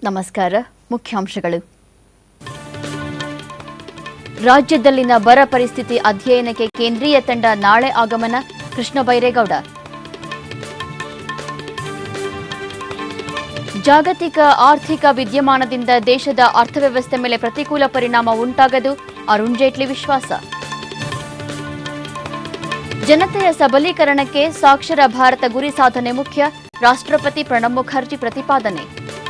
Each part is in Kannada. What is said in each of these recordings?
ನಮಸ್ಕಾರ ಮುಖ್ಯಾಂಶಗಳು ರಾಜ್ಯದಲ್ಲಿನ ಬರ ಪರಿಸ್ಥಿತಿ ಅಧ್ಯಯನಕ್ಕೆ ಕೇಂದ್ರೀಯ ತಂಡ ನಾಳೆ ಆಗಮನ ಕೃಷ್ಣ ಬೈರೇಗೌಡ ಜಾಗತಿಕ ಆರ್ಥಿಕ ವಿದ್ಯಮಾನದಿಂದ ದೇಶದ ಅರ್ಥವ್ಯವಸ್ಥೆ ಮೇಲೆ ಪ್ರತಿಕೂಲ ಪರಿಣಾಮ ಉಂಟಾಗದು ಅರುಣ್ ಜೇಟ್ಲಿ ವಿಶ್ವಾಸ ಜನತೆಯ ಸಬಲೀಕರಣಕ್ಕೆ ಸಾಕ್ಷರ ಭಾರತ ಗುರಿ ಸಾಧನೆ ಮುಖ್ಯ ರಾಷ್ಟ್ರಪತಿ ಪ್ರಣಬ್ ಮುಖರ್ಜಿ ಪ್ರತಿಪಾದನೆ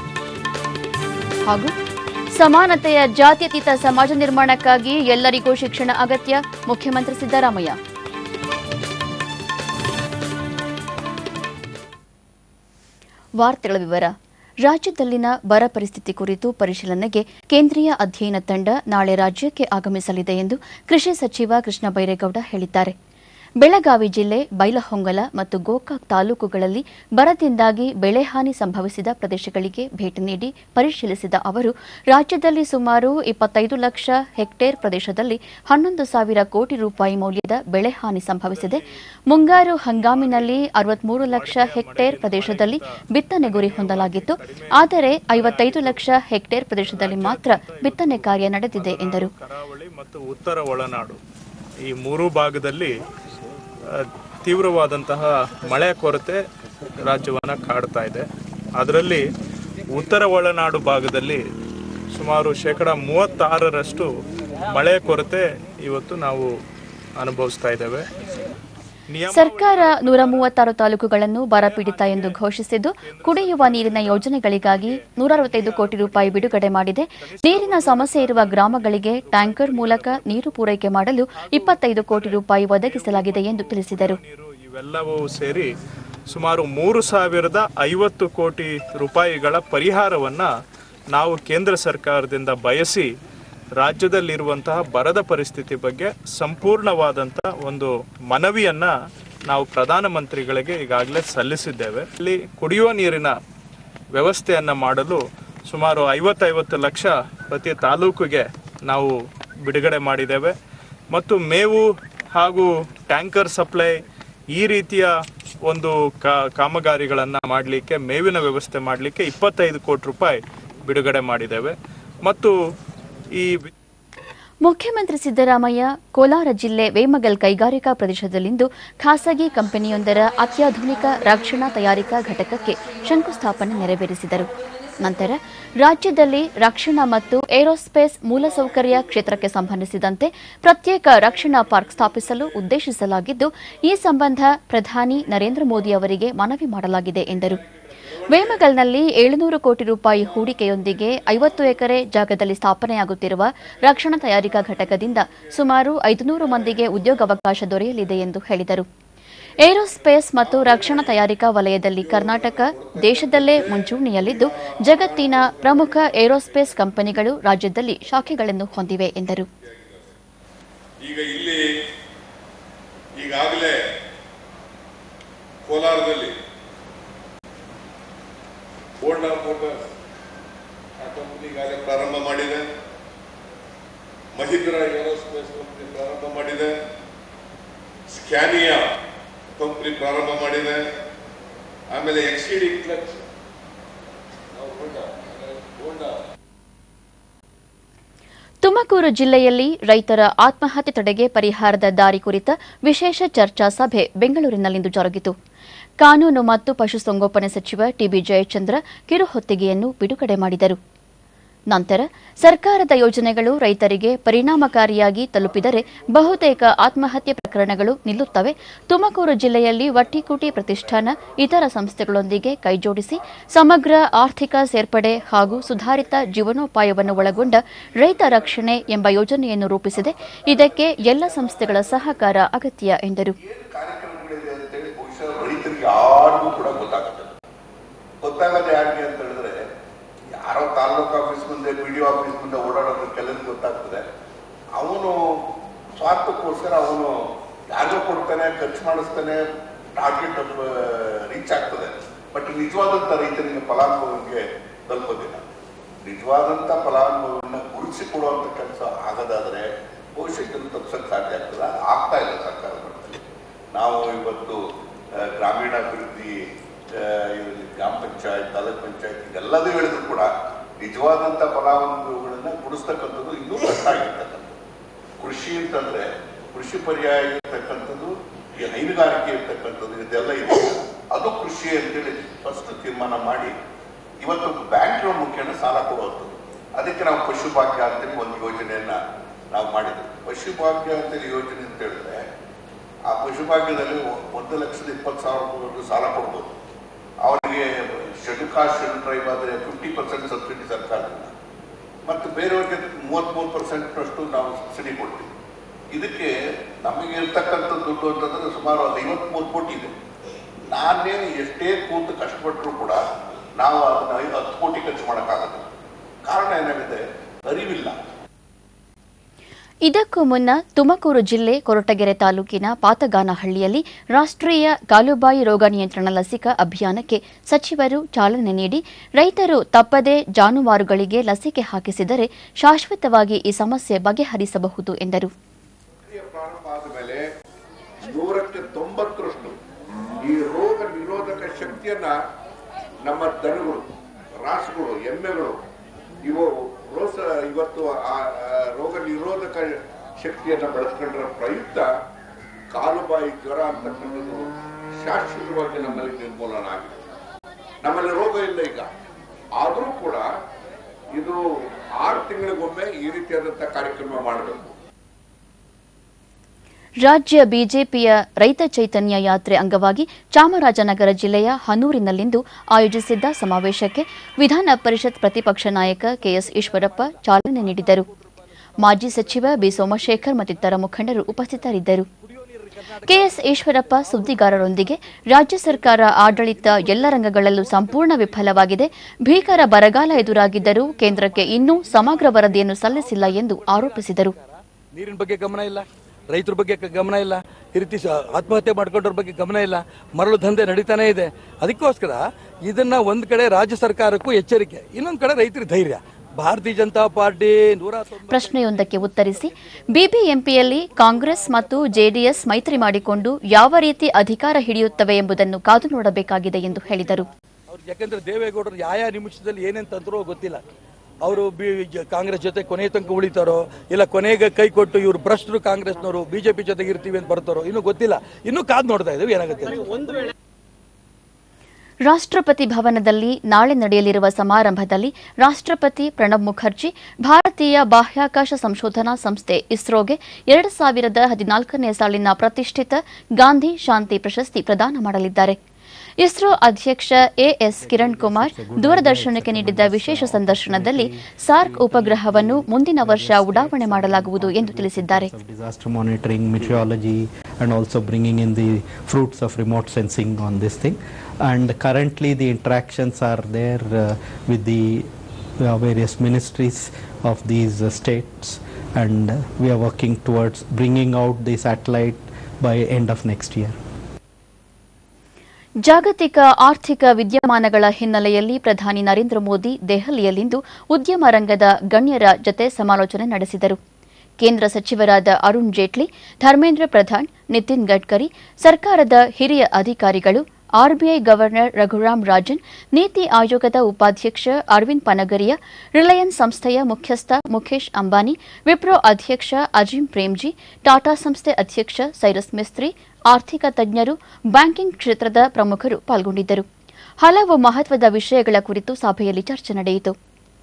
ಹಾಗೂ ಸಮಾನತೆಯ ಜಾತ್ಯತೀತ ಸಮಾಜ ನಿರ್ಮಾಣಕ್ಕಾಗಿ ಎಲ್ಲರಿಗೂ ಶಿಕ್ಷಣ ಅಗತ್ಯ ಮುಖ್ಯಮಂತ್ರಿ ಸಿದ್ದರಾಮಯ್ಯ ವಾರ್ತೆಗಳ ವಿವರ ರಾಜ್ಯದಲ್ಲಿನ ಬರ ಪರಿಸ್ಥಿತಿ ಕುರಿತು ಪರಿಶೀಲನೆಗೆ ಕೇಂದ್ರೀಯ ಅಧ್ಯಯನ ತಂಡ ನಾಳೆ ರಾಜ್ಯಕ್ಕೆ ಆಗಮಿಸಲಿದೆ ಎಂದು ಕೃಷಿ ಸಚಿವ ಕೃಷ್ಣ ಬೈರೇಗೌಡ ಹೇಳಿದ್ದಾರೆ ಬೆಳಗಾವಿ ಜಿಲ್ಲೆ ಬೈಲಹೊಂಗಲ ಮತ್ತು ಗೋಕಾಕ್ ತಾಲೂಕುಗಳಲ್ಲಿ ಬರದಿಂದಾಗಿ ಬೆಳೆಹಾನಿ ಸಂಭವಿಸಿದ ಪ್ರದೇಶಗಳಿಗೆ ಭೇಟಿ ನೀಡಿ ಪರಿಶೀಲಿಸಿದ ಅವರು ರಾಜ್ಯದಲ್ಲಿ ಸುಮಾರು ಇಪ್ಪತ್ತೈದು ಲಕ್ಷ ಹೆಕ್ಟೇರ್ ಪ್ರದೇಶದಲ್ಲಿ ಹನ್ನೊಂದು ಸಾವಿರ ಕೋಟಿ ರೂಪಾಯಿ ಮೌಲ್ಯದ ಬೆಳೆಹಾನಿ ಸಂಭವಿಸಿದೆ ಮುಂಗಾರು ಹಂಗಾಮಿನಲ್ಲಿ ಅರವತ್ಮೂರು ಲಕ್ಷ ಹೆಕ್ಟೇರ್ ಪ್ರದೇಶದಲ್ಲಿ ಬಿತ್ತನೆ ಗುರಿ ಹೊಂದಲಾಗಿತ್ತು ಆದರೆ ಐವತ್ತೈದು ಲಕ್ಷ ಹೆಕ್ಟೇರ್ ಪ್ರದೇಶದಲ್ಲಿ ಮಾತ್ರ ಬಿತ್ತನೆ ಕಾರ್ಯ ನಡೆದಿದೆ ಎಂದರು ಕರಾವಳಿ ಮತ್ತು ಉತ್ತರ ಒಳನಾಡು ಈ ಮೂರೂ ಭಾಗದಲ್ಲಿ ಆ, ತೀವ್ರವಾದಂತಹ ಮಳೆ ಕೊರತೆ ರಾಜ್ಯವನ್ನು ಕಾಡ್ತಾ ಇದೆ ಅದರಲ್ಲಿ ಉತ್ತರ ಒಳನಾಡು ಭಾಗದಲ್ಲಿ ಸುಮಾರು ಶೇಕಡ ಮೂವತ್ತಾರರಷ್ಟು ಮಳೆ ಕೊರತೆ ಇವತ್ತು ನಾವು ಅನುಭವಿಸ್ತಾ ಇದ್ದೇವೆ ನಿಯಮ ಸರ್ಕಾರ ನೂರ ಮೂವತ್ತಾರು ತಾಲೂಕುಗಳನ್ನು ಬರಪೀಡಿತ ಎಂದು ಘೋಷಿಸಿದ್ದು ಕುಡಿಯುವ ನೀರಿನ ಯೋಜನೆಗಳಿಗಾಗಿ ನೂರ ಅರವತ್ತೈದು ಕೋಟಿ ರೂಪಾಯಿ ಬಿಡುಗಡೆ ಮಾಡಿದೆ ನೀರಿನ ಸಮಸ್ಯೆ ಇರುವ ಗ್ರಾಮಗಳಿಗೆ ಟ್ಯಾಂಕರ್ ಮೂಲಕ ನೀರು ಪೂರೈಕೆ ಮಾಡಲು ಇಪ್ಪತ್ತೈದು ಕೋಟಿ ರೂಪಾಯಿ ಒದಗಿಸಲಾಗಿದೆ ಎಂದು ತಿಳಿಸಿದರು ನೀರು ಇವೆಲ್ಲವೂ ಸೇರಿ ಸುಮಾರು ಮೂರು ಸಾವಿರದ ಐವತ್ತು ಕೋಟಿ ರೂಪಾಯಿಗಳ ಪರಿಹಾರವನ್ನು ನಾವು ಕೇಂದ್ರ ಸರ್ಕಾರದಿಂದ ಬಯಸಿ ರಾಜ್ಯದಲ್ಲಿರುವಂತಹ ಬರದ ಪರಿಸ್ಥಿತಿ ಬಗ್ಗೆ ಸಂಪೂರ್ಣವಾದಂಥ ಒಂದು ಮನವಿಯನ್ನ ನಾವು ಪ್ರಧಾನಮಂತ್ರಿಗಳಿಗೆ ಈಗಾಗಲೇ ಸಲ್ಲಿಸಿದ್ದೇವೆ ಇಲ್ಲಿ ಕುಡಿಯುವ ನೀರಿನ ವ್ಯವಸ್ಥೆಯನ್ನು ಮಾಡಲು ಸುಮಾರು ಐವತ್ತೈವತ್ತು ಲಕ್ಷ ಪ್ರತಿ ತಾಲೂಕಿಗೆ ನಾವು ಬಿಡುಗಡೆ ಮಾಡಿದ್ದೇವೆ ಮತ್ತು ಮೇವು ಹಾಗೂ ಟ್ಯಾಂಕರ್ ಸಪ್ಲೈ ಈ ರೀತಿಯ ಒಂದು ಕಾ ಕಾಮಗಾರಿಗಳನ್ನು ಮಾಡಲಿಕ್ಕೆ ಮೇವಿನ ವ್ಯವಸ್ಥೆ ಮಾಡಲಿಕ್ಕೆ ಇಪ್ಪತ್ತೈದು ಕೋಟಿ ರೂಪಾಯಿ ಬಿಡುಗಡೆ ಮಾಡಿದ್ದೇವೆ ಮತ್ತು ಈ ವಿ- ಮುಖ್ಯಮಂತ್ರಿ ಸಿದ್ದರಾಮಯ್ಯ ಕೋಲಾರ ಜಿಲ್ಲೆ ವೇಮಗಲ್ ಕೈಗಾರಿಕಾ ಪ್ರದೇಶದಲ್ಲಿಂದು ಖಾಸಗಿ ಕಂಪನಿಯೊಂದರ ಅತ್ಯಾಧುನಿಕ ರಕ್ಷಣಾ ತಯಾರಿಕಾ ಘಟಕಕ್ಕೆ ಶಂಕುಸ್ಥಾಪನೆ ನೆರವೇರಿಸಿದರು ನಂತರ ರಾಜ್ಯದಲ್ಲಿ ರಕ್ಷಣಾ ಮತ್ತು ಏರೋಸ್ಪೇಸ್ ಮೂಲಸೌಕರ್ಯ ಕ್ಷೇತ್ರಕ್ಕೆ ಸಂಬಂಧಿಸಿದಂತೆ ಪ್ರತ್ಯೇಕ ರಕ್ಷಣಾ ಪಾರ್ಕ್ ಸ್ಥಾಪಿಸಲು ಉದ್ದೇಶಿಸಲಾಗಿದ್ದು ಈ ಸಂಬಂಧ ಪ್ರಧಾನಿ ನರೇಂದ್ರ ಮೋದಿ ಅವರಿಗೆ ಮನವಿ ಮಾಡಲಾಗಿದೆ ಎಂದರು ವೇಮಗಲ್ನಲ್ಲಿ ಏಳುನೂರು ಕೋಟಿ ರೂಪಾಯಿ ಹೂಡಿಕೆಯೊಂದಿಗೆ ಐವತ್ತು ಎಕರೆ ಜಾಗದಲ್ಲಿ ಸ್ಥಾಪನೆಯಾಗುತ್ತಿರುವ ರಕ್ಷಣಾ ತಯಾರಿಕಾ ಘಟಕದಿಂದ ಸುಮಾರು ಐದುನೂರು ಮಂದಿಗೆ ಉದ್ಯೋಗಾವಕಾಶ ದೊರೆಯಲಿದೆ ಎಂದು ಹೇಳಿದರು ಏರೋಸ್ಪೇಸ್ ಮತ್ತು ರಕ್ಷಣಾ ತಯಾರಿಕಾ ವಲಯದಲ್ಲಿ ಕರ್ನಾಟಕ ದೇಶದಲ್ಲೇ ಮುಂಚೂಣಿಯಲ್ಲಿದ್ದು ಜಗತ್ತಿನ ಪ್ರಮುಖ ಏರೋಸ್ಪೇಸ್ ಕಂಪನಿಗಳು ರಾಜ್ಯದಲ್ಲಿ ಶಾಖೆಗಳನ್ನು ಹೊಂದಿವೆ ಎಂದರು ಈಗ ಇಲ್ಲಿ ಈಗಾಗಲೇ ಕೋಲಾರದಲ್ಲಿ ಹೋಂಡಾ ಮೋಟಾರ್ಸ್ ಆ ಕಂಪನಿ ಈಗಾಗಲೇ ಪ್ರಾರಂಭ ಮಾಡಿದೆ ಮಹಿಂದ್ರಾ ಏರೋಸ್ಪೇಸ್ ಕಂಪನಿ ಪ್ರಾರಂಭ ಮಾಡಿದೆ ಸ್ಕ್ಯಾನಿಯಾ ಕಂಪನಿ ಪ್ರಾರಂಭ ಮಾಡಿದೆ ಆಮೇಲೆ ಎಕ್ಸಿಡಿ ಕ್ಲಚ್ ಹೋಂಡಾ ಹೋಂಡಾ ತುಮಕೂರು ಜಿಲ್ಲೆಯಲ್ಲಿ ರೈತರ ಆತ್ಮಹತ್ಯೆ ತಡೆಗೆ ಪರಿಹಾರದ ದಾರಿ ಕುರಿತ ವಿಶೇಷ ಚರ್ಚಾ ಸಭೆ ಬೆಂಗಳೂರಿನಲ್ಲಿಂದು ಜರುಗಿತು ಕಾನೂನು ಮತ್ತು ಪಶುಸಂಗೋಪನೆ ಸಚಿವ ಟಿಬಿ ಜಯಚಂದ್ರ ಕಿರುಹೊತ್ತಿಗೆಯನ್ನು ಬಿಡುಗಡೆ ಮಾಡಿದರು ನಂತರ ಸರ್ಕಾರದ ಯೋಜನೆಗಳು ರೈತರಿಗೆ ಪರಿಣಾಮಕಾರಿಯಾಗಿ ತಲುಪಿದರೆ ಬಹುತೇಕ ಆತ್ಮಹತ್ಯೆ ಪ್ರಕರಣಗಳು ನಿಲ್ಲುತ್ತವೆ ತುಮಕೂರು ಜಿಲ್ಲೆಯಲ್ಲಿ ವಟ್ಟಿಕೂಟಿ ಪ್ರತಿಷ್ಠಾನ ಇತರ ಸಂಸ್ಥೆಗಳೊಂದಿಗೆ ಕೈಜೋಡಿಸಿ ಸಮಗ್ರ ಆರ್ಥಿಕ ಸೇರ್ಪಡೆ ಹಾಗೂ ಸುಧಾರಿತ ಜೀವನೋಪಾಯವನ್ನು ಒಳಗೊಂಡ ರೈತ ರಕ್ಷಣೆ ಎಂಬ ಯೋಜನೆಯನ್ನು ರೂಪಿಸಿದೆ ಇದಕ್ಕೆ ಎಲ್ಲ ಸಂಸ್ಥೆಗಳ ಸಹಕಾರ ಅಗತ್ಯ ಎಂದರು ಕಾರ್ಯಕ್ರಮಗಳಿದೆ ಅಂತೇಳಿ ಬಹುಶಃ ರೈತರಿಗೆ ಯಾರಿಗೂ ಕೂಡ ಗೊತ್ತಾಗ್ತದೆ ಗೊತ್ತಾಗದೆ ಯಾರಿಗೆ ಅಂತ ಹೇಳಿದ್ರೆ ಯಾರೋ ತಾಲೂಕು ಆಫೀಸ್ ಮುಂದೆ ಬಿ ಡಿ ಆಫೀಸ್ ಮುಂದೆ ಓಡಾಡೋದು ಕೆಲವ್ರಿಗೆ ಗೊತ್ತಾಗ್ತದೆ ಅವನು ಸ್ವಾರ್ಥಕ್ಕೋಸ್ಕರ ಅವನು ಯಾರಿಗೋ ಕೊಡ್ತಾನೆ ಖರ್ಚು ಮಾಡಿಸ್ತಾನೆ ಟಾರ್ಗೆಟ್ ರೀಚ್ ಆಗ್ತದೆ ಬಟ್ ನಿಜವಾದಂಥ ರೈತನಿಗೆ ಫಲಾನುಭವಿಗೆ ತಲುಪೋದಿಲ್ಲ ನಿಜವಾದಂಥ ಫಲಾನುಭವಿನ ಗುರುತಿಸಿಕೊಡುವಂಥ ಕೆಲಸ ಆಗದಾದರೆ ಬಹುಶಃ ಇದನ್ನು ತಪ್ಪಿಸೋಕ್ಕೆ ಸಾಧ್ಯ ಆಗ್ತದೆ ಆಗ್ತಾ ಇಲ್ಲ ಸರ್ಕಾರ ಮಟ್ಟದಲ್ಲಿ ನಾವು ಇವತ್ತು ಆ, ಗ್ರಾಮೀಣಾಭಿವೃದ್ಧಿ ಆ, ಇದರಲ್ಲಿ ಗ್ರಾಮ ಪಂಚಾಯತ್ ತಾಲೂಕ್ ಪಂಚಾಯತ್ ಇದೆಲ್ಲದೂ ಹೇಳಿದ್ರು ಕೂಡ ನಿಜವಾದಂಥ ಫಲಾನುಭವಿಗಳನ್ನ ಕೊಡಿಸ್ತಕ್ಕಂಥದ್ದು ಇನ್ನೂ ಕಷ್ಟ ಆಗಿರ್ತಕ್ಕಂಥದ್ದು ಕೃಷಿ ಅಂತಂದ್ರೆ ಕೃಷಿ ಪರ್ಯಾಯ ಇರ್ತಕ್ಕಂಥದ್ದು ಈ ಹೈನುಗಾರಿಕೆ ಇರ್ತಕ್ಕಂಥದ್ದು ಇದೆಲ್ಲ ಇದೆ ಅದು ಕೃಷಿ ಅಂತೇಳಿ ಫಸ್ಟ್ ತೀರ್ಮಾನ ಮಾಡಿ ಇವತ್ತು ಬ್ಯಾಂಕ್ಗಳ ಮುಖೇನ ಸಾಲ ಕೊಡುವಂಥದ್ದು ಅದಕ್ಕೆ ನಾವು ಪಶುಭಾಗ್ಯ ಅಂತೇಳಿ ಒಂದು ಯೋಜನೆಯನ್ನ ನಾವು ಮಾಡಿದ್ವಿ ಪಶುಭಾಗ್ಯ ಅಂತೇಳಿ ಯೋಜನೆ ಅಂತ ಹೇಳಿದ್ರೆ ಆ ಪಶುಭಾಗ್ಯದಲ್ಲಿ ಒ- ಒಂದು ಲಕ್ಷದ ಇಪ್ಪತ್ತು ಸಾವಿರ ರೂಪಾಯಿವರೆಗೂ ಸಾಲ ಕೊಡ್ಬೋದು ಅವರಿಗೆ ಶೆಡ್ಯೂಲ್ ಕಾಸ್ಟ್ ಶೆಡ್ಯೂಲ್ ಟ್ರೈಬ್ ಆದರೆ ಫಿಫ್ಟಿ ಪರ್ಸೆಂಟ್ ಸಬ್ಸಿಡಿ ಸರ್ಕಾರದಿಂದ ಮತ್ತು ಬೇರೆಯವ್ರಿಗೆ ಮೂವತ್ತ್ಮೂರು ಪರ್ಸೆಂಟ್ನಷ್ಟು ನಾವು ಸಬ್ಸಿಡಿ ಕೊಡ್ತೀವಿ ಇದಕ್ಕೆ ನಮಗೆ ಇರ್ತಕ್ಕಂಥ ದುಡ್ಡು ಅಂತಂದ್ರೆ ಸುಮಾರು ಒಂದು ಐವತ್ಮೂರು ಕೋಟಿ ಇದೆ ನಾನೇನು ಎಷ್ಟೇ ಕೂತು ಕಷ್ಟಪಟ್ಟರು ಕೂಡ ನಾವು ಅದನ್ನ ಐ- ಹತ್ತು ಕೋಟಿ ಖರ್ಚು ಮಾಡೋಕ್ಕಾಗಲ್ಲ ಕಾರಣ ಏನಾಗಿದೆ ಅರಿವಿಲ್ಲ ಇದಕ್ಕೂ ಮುನ್ನ ತುಮಕೂರು ಜಿಲ್ಲೆ ಕೊರಟಗೆರೆ ತಾಲೂಕಿನ ಪಾತಗಾನಹಳ್ಳಿಯಲ್ಲಿ ರಾಷ್ಟ್ರೀಯ ಕಾಲುಬಾಯಿ ರೋಗ ನಿಯಂತ್ರಣ ಲಸಿಕಾ ಅಭಿಯಾನಕ್ಕೆ ಸಚಿವರು ಚಾಲನೆ ನೀಡಿ ರೈತರು ತಪ್ಪದೇ ಜಾನುವಾರುಗಳಿಗೆ ಲಸಿಕೆ ಹಾಕಿಸಿದರೆ ಶಾಶ್ವತವಾಗಿ ಈ ಸಮಸ್ಯೆ ಬಗೆಹರಿಸಬಹುದು ಎಂದರು ಪ್ರಕ್ರಿಯೆ ಪ್ರಾರಂಭ ಆದಮೇಲೆ ನೂರಕ್ಕೆ ತೊಂಬತ್ತರಷ್ಟು ಈ ರೋಗ ನಿರೋಧಕ ಶಕ್ತಿಯನ್ನ ನಮ್ಮ ದನಗಳು ರಾಸುಗಳು ಎಮ್ಮೆಗಳು ಇವು ರೋಸ ಇವತ್ತು ಆ ಆ ರೋಗ ನಿರೋಧಕ ಶಕ್ತಿಯನ್ನ ಬೆಳೆಸ್ಕೊಂಡ್ರ ಪ್ರಯುಕ್ತ ಕಾಲುಬಾಯಿ ಜ್ವರ ಅಂತಕ್ಕಂಥದ್ದು ಶಾಶ್ವತವಾಗಿ ನಮ್ಮಲ್ಲಿ ನಿರ್ಮೂಲನ ಆಗಿದೆ ನಮ್ಮಲ್ಲಿ ರೋಗ ಇಲ್ಲ ಈಗ ಆದರೂ ಕೂಡ ಇದು ಆರು ತಿಂಗಳಿಗೊಮ್ಮೆ ಈ ರೀತಿಯಾದಂಥ ಕಾರ್ಯಕ್ರಮ ಮಾಡಬೇಕು ರಾಜ್ಯ ಬಿಜೆಪಿಯ ರೈತ ಚೈತನ್ಯ ಯಾತ್ರೆ ಅಂಗವಾಗಿ ಚಾಮರಾಜನಗರ ಜಿಲ್ಲೆಯ ಹನೂರಿನಲ್ಲಿಂದು ಆಯೋಜಿಸಿದ್ದ ಸಮಾವೇಶಕ್ಕೆ ವಿಧಾನ ಪರಿಷತ್ ಪ್ರತಿಪಕ್ಷ ನಾಯಕ ಕೆಎಸ್ ಈಶ್ವರಪ್ಪ ಚಾಲನೆ ನೀಡಿದರು ಮಾಜಿ ಸಚಿವ ಬಿ ಸೋಮಶೇಖರ್ ಮತ್ತಿತರ ಮುಖಂಡರು ಉಪಸ್ಥಿತರಿದ್ದರು ಕೆಎಸ್ ಈಶ್ವರಪ್ಪ ಸುದ್ದಿಗಾರರೊಂದಿಗೆ ರಾಜ್ಯ ಸರ್ಕಾರ ಆಡಳಿತ ಎಲ್ಲ ರಂಗಗಳಲ್ಲೂ ಸಂಪೂರ್ಣ ವಿಫಲವಾಗಿದೆ ಭೀಕರ ಬರಗಾಲ ಎದುರಾಗಿದ್ದರೂ ಕೇಂದ್ರಕ್ಕೆ ಇನ್ನೂ ಸಮಗ್ರ ವರದಿಯನ್ನು ಸಲ್ಲಿಸಿಲ್ಲ ಎಂದು ಆರೋಪಿಸಿದರು ನೀರಿನ ಬಗ್ಗೆ ಗಮನ ಇಲ್ಲ ರೈತರ ಬಗ್ಗೆ ಕ- ಗಮನ ಇಲ್ಲ ಈ ರೀತಿ ಸ- ಆತ್ಮಹತ್ಯೆ ಮಾಡ್ಕೊಂಡ್ರ ಬಗ್ಗೆ ಗಮನ ಇಲ್ಲ ಮರಳು ದಂಧೆ ನಡೀತಾನೆ ಇದೆ ಅದಕ್ಕೋಸ್ಕರ ಇದನ್ನ ಒಂದ್ ಕಡೆ ರಾಜ್ಯ ಸರ್ಕಾರಕ್ಕೂ ಎಚ್ಚರಿಕೆ ಇನ್ನೊಂದ್ ಕಡೆ ರೈತರ ಧೈರ್ಯ ಭಾರತೀಯ ಜನತಾ ಪಾರ್ಟಿ ನೂರ ತೊಂಬತ್ತು- ಪ್ರಶ್ನೆಯೊಂದಕ್ಕೆ ಉತ್ತರಿಸಿ ಬಿಬಿಎಂಪಿಯಲ್ಲಿ ಕಾಂಗ್ರೆಸ್ ಮತ್ತು ಜೆಡಿಎಸ್ ಮೈತ್ರಿ ಮಾಡಿಕೊಂಡು ಯಾವ ರೀತಿ ಅಧಿಕಾರ ಹಿಡಿಯುತ್ತವೆ ಎಂಬುದನ್ನು ಕಾದು ನೋಡಬೇಕಾಗಿದೆ ಎಂದು ಹೇಳಿದರು ಅವ್ರು ಯಾಕಂದ್ರೆ ದೇವೇಗೌಡರು ಯಾವ ನಿಮಿಷದಲ್ಲಿ ಏನೇನ್ ತಂತ್ರೋ ಗೊತ್ತಿಲ್ಲ ಅವರು ಬಿ ಜ- ಕಾಂಗ್ರೆಸ್ ಜೊತೆ ಕೊನೆಯ ತನಕ ಉಳಿತಾರೋ ಇಲ್ಲ ಕೊನೆಗೆ ಕೈ ಕೊಟ್ಟು ಇವ್ರು ಭ್ರಷ್ಟರು ಕಾಂಗ್ರೆಸ್ನವರು ಬಿಜೆಪಿ ಜೊತೆಗೆ ಇರ್ತೀವಿ ಅಂತ ಬರ್ತಾರೋ ಇನ್ನೂ ಗೊತ್ತಿಲ್ಲ ಇನ್ನೂ ಕಾದು ನೋಡ್ತಾ ಇದ್ದೀವಿ ಏನಾಗುತ್ತೆ ಅಂತ. ರಾಷ್ಟ್ರಪತಿ ಭವನದಲ್ಲಿ ನಾಳೆ ನಡೆಯಲಿರುವ ಸಮಾರಂಭದಲ್ಲಿ ರಾಷ್ಟ್ರಪತಿ ಪ್ರಣಬ್ ಮುಖರ್ಜಿ ಭಾರತೀಯ ಬಾಹ್ಯಾಕಾಶ ಸಂಶೋಧನಾ ಸಂಸ್ಥೆ ಇಸ್ರೋಗೆ ಎರಡು ಸಾವಿರದ ಹದಿನಾಲ್ಕನೇ ಸಾಲಿನ ಪ್ರತಿಷ್ಠಿತ ಗಾಂಧಿ ಶಾಂತಿ ಪ್ರಶಸ್ತಿ ಪ್ರದಾನ ಮಾಡಲಿದ್ದಾರೆ ಇಸ್ರೋ ಅಧ್ಯಕ್ಷ ಎಎಸ್ ಕಿರಣ್ ಕುಮಾರ್ ದೂರದರ್ಶನಕ್ಕೆ ನೀಡಿದ್ದ ವಿಶೇಷ ಸಂದರ್ಶನದಲ್ಲಿ ಸಾರ್ಕ್ ಉಪಗ್ರಹವನ್ನು ಮುಂದಿನ ವರ್ಷ ಉಡಾವಣೆ ಮಾಡಲಾಗುವುದು ಎಂದು ತಿಳಿಸಿದ್ದಾರೆ of disaster monitoring, meteorology, and also bringing in the fruits of remote sensing on this thing. And currently, the interactions are there uh, with the uh, various ministries of these uh, states, and uh, we are working towards bringing out the satellite by end of next year. ಜಾಗತಿಕ ಆರ್ಥಿಕ ವಿದ್ಯಮಾನಗಳ ಹಿನ್ನೆಲೆಯಲ್ಲಿ ಪ್ರಧಾನಿ ನರೇಂದ್ರ ಮೋದಿ ದೆಹಲಿಯಲ್ಲಿಂದು ಉದ್ಯಮ ರಂಗದ ಗಣ್ಯರ ಜತೆ ಸಮಾಲೋಚನೆ ನಡೆಸಿದರು ಕೇಂದ್ರ ಸಚಿವರಾದ ಅರುಣ್ ಜೇಟ್ಲಿ ಧರ್ಮೇಂದ್ರ ಪ್ರಧಾನ್ ನಿತಿನ್ ಗಡ್ಕರಿ ಸರ್ಕಾರದ ಹಿರಿಯ ಅಧಿಕಾರಿಗಳು ಆರ್ಬಿಐ ಗವರ್ನರ್ ರಘುರಾಮ್ ರಾಜನ್ ನೀತಿ ಆಯೋಗದ ಉಪಾಧ್ಯಕ್ಷ ಅರವಿಂದ್ ಪನಗರಿಯಾ ರಿಲಯನ್ಸ್ ಸಂಸ್ಥೆಯ ಮುಖ್ಯಸ್ಥ ಮುಖೇಶ್ ಅಂಬಾನಿ ವಿಪ್ರೋ ಅಧ್ಯಕ್ಷ ಅಜಿಂ ಪ್ರೇಮ್ಜಿ ಟಾಟಾ ಸಂಸ್ಥೆ ಅಧ್ಯಕ್ಷ ಸೈರಸ್ ಮಿಸ್ತ್ರಿ ಆರ್ಥಿಕ ತಜ್ಞರು ಬ್ಯಾಂಕಿಂಗ್ ಕ್ಷೇತ್ರದ ಪ್ರಮುಖರು ಪಾಲ್ಗೊಂಡಿದ್ದರು ಹಲವು ಮಹತ್ವದ ವಿಷಯಗಳ ಕುರಿತು ಸಭೆಯಲ್ಲಿ ಚರ್ಚೆ ನಡೆಯಿತು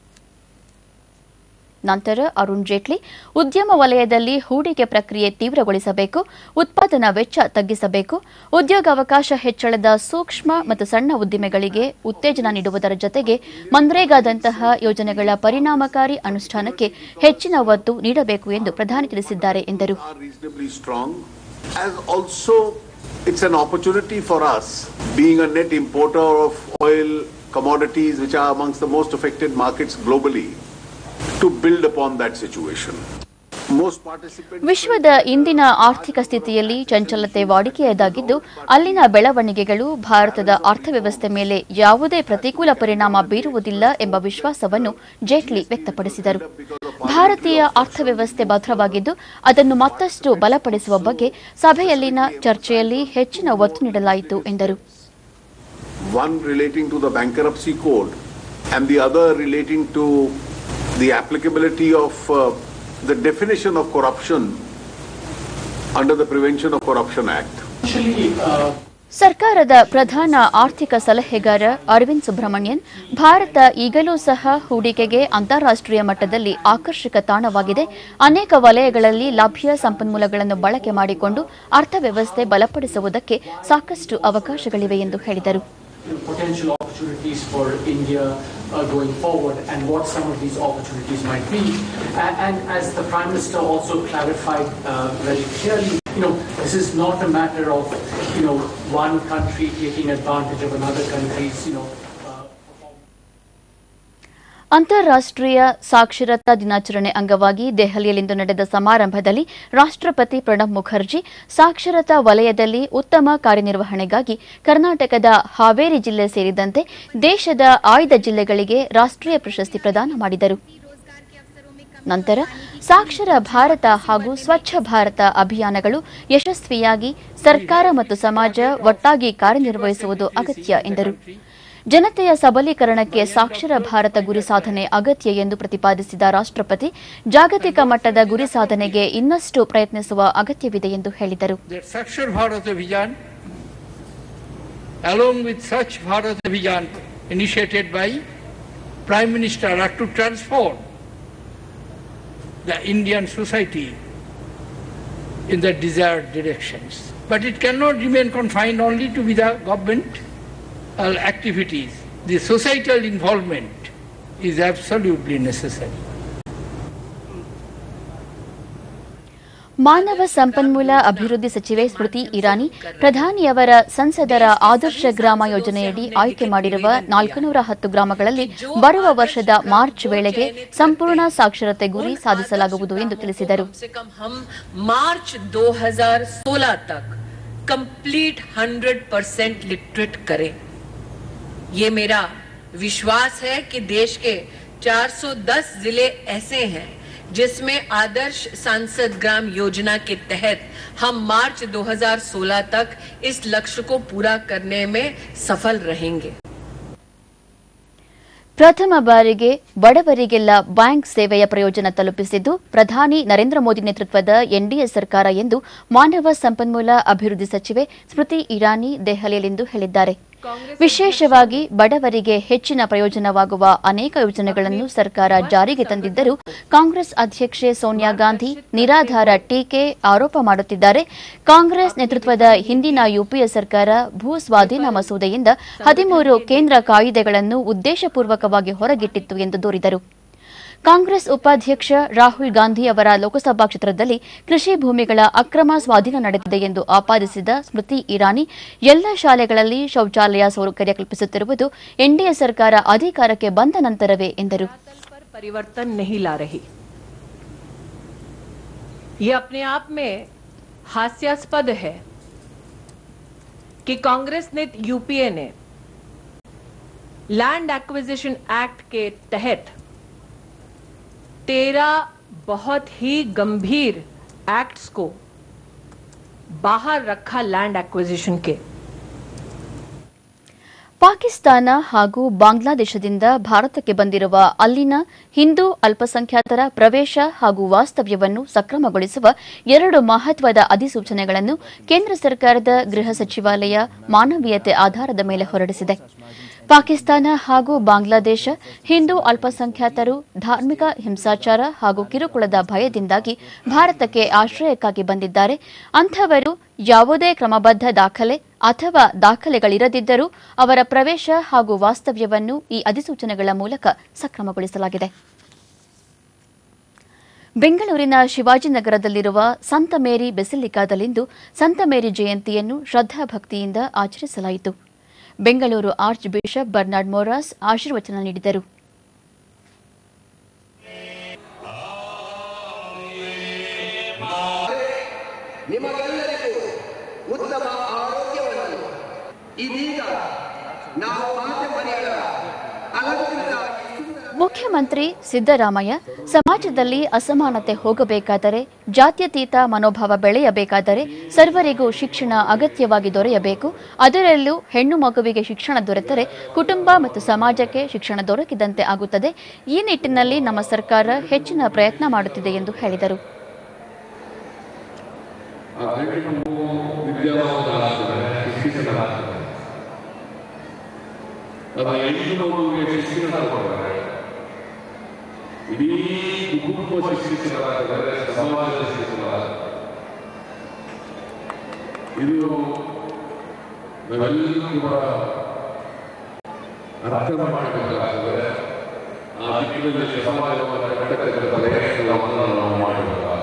ನಂತರ ಅರುಣ್ ಜೇಟ್ಲಿ ಉದ್ಯಮ ವಲಯದಲ್ಲಿ ಹೂಡಿಕೆ ಪ್ರಕ್ರಿಯೆ ತೀವ್ರಗೊಳಿಸಬೇಕು ಉತ್ಪಾದನಾ ವೆಚ್ಚ ತಗ್ಗಿಸಬೇಕು ಉದ್ಯೋಗಾವಕಾಶ ಹೆಚ್ಚಳದ ಸೂಕ್ಷ್ಮ ಮತ್ತು ಸಣ್ಣ ಉದ್ದಿಮೆಗಳಿಗೆ ಉತ್ತೇಜನ ನೀಡುವುದರ ಜತೆಗೆ ಮನ್ರೇಗಾದಂತಹ ಯೋಜನೆಗಳ ಪರಿಣಾಮಕಾರಿ ಅನುಷ್ಠಾನಕ್ಕೆ ಹೆಚ್ಚಿನ ಒತ್ತು ನೀಡಬೇಕು ಎಂದು ಪ್ರಧಾನಿ ತಿಳಿಸಿದ್ದಾರೆ ಎಂದರು are reasonably strong, as also it's an opportunity for us, being a net importer of oil commodities, which are amongst the most affected markets globally, to build upon that situation. Most participants. ವಿಶ್ವದ ಇಂದಿನ ಆರ್ಥಿಕ ಸ್ಥಿತಿಯಲ್ಲಿ ಚಂಚಲತೆ ವಾಡಿಕೆಯಾದಾಗಿದ್ದು ಅಲ್ಲಿನ ಬೆಳವಣಿಗೆಗಳು ಭಾರತದ ಅರ್ಥವ್ಯವಸ್ಥೆ ಮೇಲೆ ಯಾವುದೇ ಪ್ರತಿಕೂಲ ಪರಿಣಾಮ ಬೀರುವುದಿಲ್ಲ ಎಂಬ ವಿಶ್ವಾಸವನ್ನು ಜೇಟ್ಲಿ ವ್ಯಕ್ತಪಡಿಸಿದರು ಭಾರತೀಯ ಅರ್ಥವ್ಯವಸ್ಥೆ ಭದ್ರವಾಗಿದ್ದು ಅದನ್ನು ಮತ್ತಷ್ಟು ಬಲಪಡಿಸುವ ಬಗ್ಗೆ ಸಭೆಯಲ್ಲಿನ ಚರ್ಚೆಯಲ್ಲಿ ಹೆಚ್ಚಿನ ಒತ್ತು ನೀಡಲಾಯಿತು ಎಂದರು One relating to the bankruptcy code, and the other relating to the applicability of uh, the definition of corruption under the Prevention of Corruption Act. ಸರ್ಕಾರದ ಪ್ರಧಾನ ಆರ್ಥಿಕ ಸಲಹೆಗಾರ ಅರವಿಂದ್ ಸುಬ್ರಹ್ಮಣ್ಯನ್ ಭಾರತ ಈಗಲೂ ಸಹ ಹೂಡಿಕೆಗೆ ಅಂತಾರಾಷ್ಟ್ರೀಯ ಮಟ್ಟದಲ್ಲಿ ಆಕರ್ಷಕ ತಾಣವಾಗಿದೆ ಅನೇಕ ವಲಯಗಳಲ್ಲಿ ಲಭ್ಯ ಸಂಪನ್ಮೂಲಗಳನ್ನು ಬಳಕೆ ಮಾಡಿಕೊಂಡು ಅರ್ಥವ್ಯವಸ್ಥೆ ಬಲಪಡಿಸುವುದಕ್ಕೆ ಸಾಕಷ್ಟು ಅವಕಾಶಗಳಿವೆ ಎಂದು ಹೇಳಿದರು potential opportunities for India uh, going forward and what some of these opportunities might be. And, and as the Prime Minister also clarified uh, very clearly, you know, this is not a matter of, you know, one country taking advantage of another country's, you know, uh, ಅಂತಾರಾಷ್ಟ್ರೀಯ ಸಾಕ್ಷರತಾ ದಿನಾಚರಣೆ ಅಂಗವಾಗಿ ದೆಹಲಿಯಲ್ಲಿಂದು ನಡೆದ ಸಮಾರಂಭದಲ್ಲಿ ರಾಷ್ಟ್ರಪತಿ ಪ್ರಣಬ್ ಮುಖರ್ಜಿ ಸಾಕ್ಷರತಾ ವಲಯದಲ್ಲಿ ಉತ್ತಮ ಕಾರ್ಯನಿರ್ವಹಣೆಗಾಗಿ ಕರ್ನಾಟಕದ ಹಾವೇರಿ ಜಿಲ್ಲೆ ಸೇರಿದಂತೆ ದೇಶದ ಆಯ್ದ ಜಿಲ್ಲೆಗಳಿಗೆ ರಾಷ್ಟ್ರೀಯ ಪ್ರಶಸ್ತಿ ಪ್ರದಾನ ಮಾಡಿದರು ನಂತರ ಸಾಕ್ಷರ ಭಾರತ ಹಾಗೂ ಸ್ವಚ್ಛ ಭಾರತ ಅಭಿಯಾನಗಳು ಯಶಸ್ವಿಯಾಗಿ ಸರ್ಕಾರ ಮತ್ತು ಸಮಾಜ ಒಟ್ಟಾಗಿ ಕಾರ್ಯನಿರ್ವಹಿಸುವುದು ಅಗತ್ಯ ಎಂದರು ಜನತೆಯ ಸಬಲೀಕರಣಕ್ಕೆ ಸಾಕ್ಷರ ಭಾರತ ಗುರಿ ಸಾಧನೆ ಅಗತ್ಯ ಎಂದು ಪ್ರತಿಪಾದಿಸಿದ ರಾಷ್ಟ್ರಪತಿ ಜಾಗತಿಕ ಮಟ್ಟದ ಗುರಿ ಸಾಧನೆಗೆ ಇನ್ನಷ್ಟು ಪ್ರಯತ್ನಿಸುವ ಅಗತ್ಯವಿದೆ ಎಂದು ಹೇಳಿದರು that Sakshar Bharat Abhiyan, along with Swachh Bharat Abhiyan initiated by Prime Minister, are to transform the Indian society in the desired directions. But it cannot remain confined only to be the government uh, activities. The societal involvement is absolutely necessary. ಮಾನವ ಸಂಪನ್ಮೂಲ ಅಭಿವೃದ್ಧಿ ಸಚಿವೆ ಸ್ಮೃತಿ ಇರಾನಿ ಪ್ರಧಾನಿಯವರ ಸಂಸದರ ಆದರ್ಶ ಗ್ರಾಮ ಯೋಜನೆಯಡಿ ಆಯ್ಕೆ ಮಾಡಿರುವ ನಾಲ್ಕುನೂರ ಹತ್ತು ಗ್ರಾಮಗಳಲ್ಲಿ ಬರುವ ವರ್ಷದ ಮಾರ್ಚ್ ವೇಳೆಗೆ ಸಂಪೂರ್ಣ ಸಾಕ್ಷರತೆ ಗುರಿ ಸಾಧಿಸಲಾಗುವುದು ಎಂದು ತಿಳಿಸಿದರು कम से कम हम मार्च 2016 तक कंप्लीट 100 परसेंट लिटरेट करें ये मेरा विश्वास है कि देश के 410 जिले ऐसे हैं जिसमें आदर्श सांसद ग्राम योजना के तहत हम मार्च 2016 तक इस लक्ष्य को पूरा करने में सफल रहेंगे ಪ್ರಥಮ ಬಾರಿಗೆ ಬಡವರಿಗೆಲ್ಲ ಬ್ಯಾಂಕ್ ಸೇವೆಯ ಪ್ರಯೋಜನ ತಲುಪಿಸಿದ್ದು ಪ್ರಧಾನಿ ನರೇಂದ್ರ ಮೋದಿ ನೇತೃತ್ವದ ಎನ್ಡಿಎ ಸರ್ಕಾರ ಎಂದು ಮಾನವ ಸಂಪನ್ಮೂಲ ಅಭಿವೃದ್ಧಿ ಸಚಿವೆ ಸ್ಮೃತಿ ಇರಾನಿ ದೆಹಲಿಯಲ್ಲಿಂದು ಹೇಳಿದ್ದಾರೆ ವಿಶೇಷವಾಗಿ ಬಡವರಿಗೆ ಹೆಚ್ಚಿನ ಪ್ರಯೋಜನವಾಗುವ ಅನೇಕ ಯೋಜನೆಗಳನ್ನು ಸರ್ಕಾರ ಜಾರಿಗೆ ತಂದಿದ್ದರೂ ಕಾಂಗ್ರೆಸ್ ಅಧ್ಯಕ್ಷೆ ಸೋನಿಯಾ ಗಾಂಧಿ ನಿರಾಧಾರ ಟೀಕೆ ಆರೋಪ ಮಾಡುತ್ತಿದ್ದಾರೆ ಕಾಂಗ್ರೆಸ್ ನೇತೃತ್ವದ ಹಿಂದಿನ ಯುಪಿಎ ಸರ್ಕಾರ ಭೂ ಸ್ವಾಧೀನ ಮಸೂದೆಯಿಂದ ಹದಿಮೂರು ಕೇಂದ್ರ ಕಾಯಿದೆಗಳನ್ನು ಉದ್ದೇಶಪೂರ್ವಕವಾಗಿ ಹೊರಗಿಟ್ಟಿತ್ತು ಎಂದು ದೂರಿದರು ಕಾಂಗ್ರೆಸ್ ಉಪಾಧ್ಯಕ್ಷ ರಾಹುಲ್ ಗಾಂಧಿ ಅವರ ಲೋಕಸಭಾ ಕ್ಷೇತ್ರದಲ್ಲಿ ಕೃಷಿ ಭೂಮಿಗಳ ಅಕ್ರಮ ಸ್ವಾಧೀನ ನಡೆದಿದೆ ಎಂದು ಆಪಾದಿಸಿದ ಸ್ಮೃತಿ ಇರಾನಿ ಎಲ್ಲ ಶಾಲೆಗಳಲ್ಲಿ ಶೌಚಾಲಯ ಸೌಕರ್ಯ ಕಲ್ಪಿಸುತ್ತಿರುವುದು ಎನ್ಡಿಎ ಸರ್ಕಾರ ಅಧಿಕಾರಕ್ಕೆ ಬಂದ ನಂತರವೇ ಎಂದರು पर परिवर्तन नहीं ला रही ये अपने आप में हास्यास्पद है कि कांग्रेस ने यूपीए ने लैंड एक्विजिशन एक्ट के तहत तेरह बहुत ही गंभीर एक्ट्स को बाहर रखा लैंड एक्विजिशन के ಪಾಕಿಸ್ತಾನ ಹಾಗೂ ಬಾಂಗ್ಲಾದೇಶದಿಂದ ಭಾರತಕ್ಕೆ ಬಂದಿರುವ ಅಲ್ಲಿನ ಹಿಂದೂ ಅಲ್ಪಸಂಖ್ಯಾತರ ಪ್ರವೇಶ ಹಾಗೂ ವಾಸ್ತವ್ಯವನ್ನು ಸಕ್ರಮಗೊಳಿಸುವ ಎರಡು ಮಹತ್ವದ ಅಧಿಸೂಚನೆಗಳನ್ನು ಕೇಂದ್ರ ಸರ್ಕಾರದ ಗೃಹ ಸಚಿವಾಲಯ ಮಾನವೀಯತೆ ಆಧಾರದ ಮೇಲೆ ಹೊರಡಿಸಿದೆ ಪಾಕಿಸ್ತಾನ ಹಾಗೂ ಬಾಂಗ್ಲಾದೇಶ ಹಿಂದೂ ಅಲ್ಪಸಂಖ್ಯಾತರು ಧಾರ್ಮಿಕ ಹಿಂಸಾಚಾರ ಹಾಗೂ ಕಿರುಕುಳದ ಭಯದಿಂದಾಗಿ ಭಾರತಕ್ಕೆ ಆಶ್ರಯಕ್ಕಾಗಿ ಬಂದಿದ್ದಾರೆ ಅಂಥವರು ಯಾವುದೇ ಕ್ರಮಬದ್ಧ ದಾಖಲೆ ಅಥವಾ ದಾಖಲೆಗಳಿರದಿದ್ದರೂ ಅವರ ಪ್ರವೇಶ ಹಾಗೂ ವಾಸ್ತವ್ಯವನ್ನು ಈ ಅಧಿಸೂಚನೆಗಳ ಮೂಲಕ ಸಕ್ರಮಗೊಳಿಸಲಾಗಿದೆ ಬೆಂಗಳೂರಿನ ಶಿವಾಜಿನಗರದಲ್ಲಿರುವ ಸಂತ ಮೇರಿ ಬೆಸಿಲಿಕಾದಲ್ಲಿಂದು ಸಂತ ಮೇರಿ ಜಯಂತಿಯನ್ನು ಶ್ರದ್ಧಾಭಕ್ತಿಯಿಂದ ಆಚರಿಸಲಾಯಿತು Bengaluru archbishop Bernard Moras ಆಶೀರ್ವಚನ ನೀಡಿದರು ನಿಮಗೆಲ್ಲರಿಗೂ ಉತ್ತಮ ಆರೋಗ್ಯವನ್ನು ಇದೀಗ ನಾವು ಮಾತೆ ಮರಿಯರ ಅಲಂಕೃತ ಮುಖ್ಯಮಂತ್ರಿ ಸಿದ್ದರಾಮಯ್ಯ ಸಮಾಜದಲ್ಲಿ ಅಸಮಾನತೆ ಹೋಗಬೇಕಾದರೆ ಜಾತ್ಯತೀತ ಮನೋಭಾವ ಬೆಳೆಯಬೇಕಾದರೆ ಸರ್ವರಿಗೂ ಶಿಕ್ಷಣ ಅಗತ್ಯವಾಗಿ ದೊರೆಯಬೇಕು ಅದರಲ್ಲೂ ಹೆಣ್ಣು ಮಗುವಿಗೆ ಶಿಕ್ಷಣ ದೊರೆತರೆ ಕುಟುಂಬ ಮತ್ತು ಸಮಾಜಕ್ಕೆ ಶಿಕ್ಷಣ ದೊರಕಿದಂತೆ ಆಗುತ್ತದೆ ಈ ನಿಟ್ಟಿನಲ್ಲಿ ನಮ್ಮ ಸರ್ಕಾರ ಹೆಚ್ಚಿನ ಪ್ರಯತ್ನ ಮಾಡುತ್ತಿದೆ ಎಂದು ಹೇಳಿದರು ಆ ಗಂಡು ಮಗು ವಿದ್ಯಾವಂತರಾಗ್ತದೆ ಶಿಕ್ಷಿತರಾಗ್ತದೆ ಅದು ಹೆಣ್ಣು ಮಗುವಿಗೆ ಶಿಕ್ಷಣ ಕೊಡ್ತಾರೆ ಇಡೀ ಕುಟುಂಬ ಶಿಕ್ಷಿತರಾಗ್ತದೆ ಸಮಾಜದ ಶಿಕ್ಷಿತರಾಗ್ತದೆ ಇದು ನಾವೆಲ್ಲರೂ ಕೂಡ ಅರ್ಥ ಮಾಡಬೇಕಾಗ್ತದೆ ಆ ದಿಕ್ಕಿನಲ್ಲಿ ಸಮಾಜವನ್ನು ಕಟ್ಟತಕ್ಕ ಪ್ರಯತ್ನವನ್ನು ನಾವು ಮಾಡಬೇಕಾಗ್ತದೆ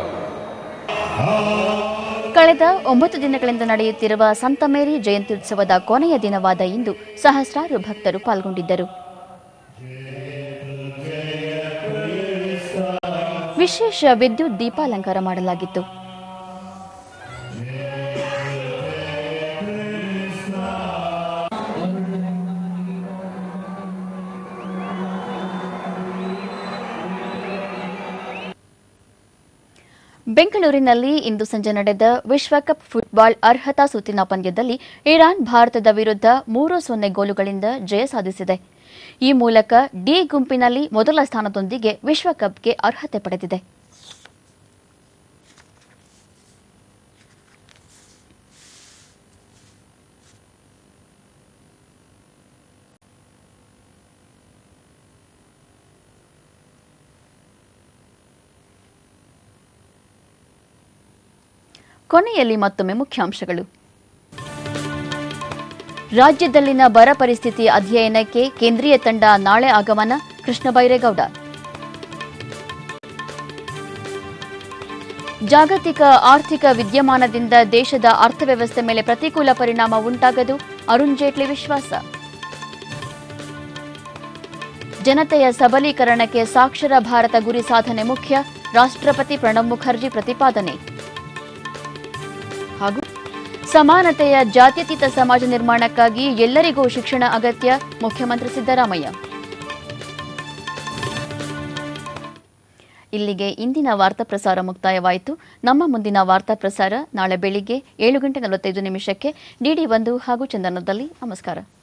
ಕಳೆದ ಒಂಬತ್ತು ದಿನಗಳಿಂದ ನಡೆಯುತ್ತಿರುವ ಸಂತ ಮೇರಿ ಜಯಂತ್ಯುತ್ಸವದ ಕೊನೆಯ ದಿನವಾದ ಇಂದು ಸಹಸ್ರಾರು ಭಕ್ತರು ಪಾಲ್ಗೊಂಡಿದ್ದರು ವಿಶೇಷ ವಿದ್ಯುತ್ ದೀಪಾಲಂಕಾರ ಮಾಡಲಾಗಿತ್ತು ಬೆಂಗಳೂರಿನಲ್ಲಿ ಇಂದು ಸಂಜೆ ನಡೆದ ವಿಶ್ವಕಪ್ ಫುಟ್ಬಾಲ್ ಅರ್ಹತಾ ಸುತ್ತಿನ ಪಂದ್ಯದಲ್ಲಿ ಇರಾನ್ ಭಾರತದ ವಿರುದ್ಧ ಮೂರು ಸೊನ್ನೆ ಗೋಲುಗಳಿಂದ ಜಯ ಸಾಧಿಸಿದೆ ಈ ಮೂಲಕ ಡಿ ಗುಂಪಿನಲ್ಲಿ ಮೊದಲ ಸ್ಥಾನದೊಂದಿಗೆ ವಿಶ್ವಕಪ್ಗೆ ಅರ್ಹತೆ ಪಡೆದಿದೆ ಕೊನೆಯಲ್ಲಿ ಮತ್ತೊಮ್ಮೆ ಮುಖ್ಯಾಂಶಗಳು ರಾಜ್ಯದಲ್ಲಿನ ಬರ ಪರಿಸ್ಥಿತಿ ಅಧ್ಯಯನಕ್ಕೆ ಕೇಂದ್ರೀಯ ತಂಡ ನಾಳೆ ಆಗಮನ ಕೃಷ್ಣ ಬೈರೇಗೌಡ ಜಾಗತಿಕ ಆರ್ಥಿಕ ವಿದ್ಯಮಾನದಿಂದ ದೇಶದ ಅರ್ಥವ್ಯವಸ್ಥೆ ಮೇಲೆ ಪ್ರತಿಕೂಲ ಪರಿಣಾಮ ಉಂಟಾಗದು ಅರುಣ್ ಜೇಟ್ಲಿ ವಿಶ್ವಾಸ ಜನತೆಯ ಸಬಲೀಕರಣಕ್ಕೆ ಸಾಕ್ಷರ ಭಾರತ ಗುರಿ ಸಾಧನೆ ಮುಖ್ಯ ರಾಷ್ಟ್ರಪತಿ ಪ್ರಣಬ್ ಮುಖರ್ಜಿ ಪ್ರತಿಪಾದನೆ ಹಾಗೂ ಸಮಾನತೆಯ ಜಾತ್ಯತೀತ ಸಮಾಜ ನಿರ್ಮಾಣಕ್ಕಾಗಿ ಎಲ್ಲರಿಗೂ ಶಿಕ್ಷಣ ಅಗತ್ಯ ಮುಖ್ಯಮಂತ್ರಿ ಸಿದ್ದರಾಮಯ್ಯ ಇಲ್ಲಿಗೆ ಇಂದಿನ ವಾರ್ತಾ ಪ್ರಸಾರ ಮುಕ್ತಾಯವಾಯಿತು ನಮ್ಮ ಮುಂದಿನ ವಾರ್ತಾ ಪ್ರಸಾರ ನಾಳೆ ಬೆಳಿಗ್ಗೆ ಏಳು ಗಂಟೆ ನಲವತ್ತೈದು ನಿಮಿಷಕ್ಕೆ ಡಿಡಿ ಒಂದು ಹಾಗೂ ಚಂದನದಲ್ಲಿ ನಮಸ್ಕಾರ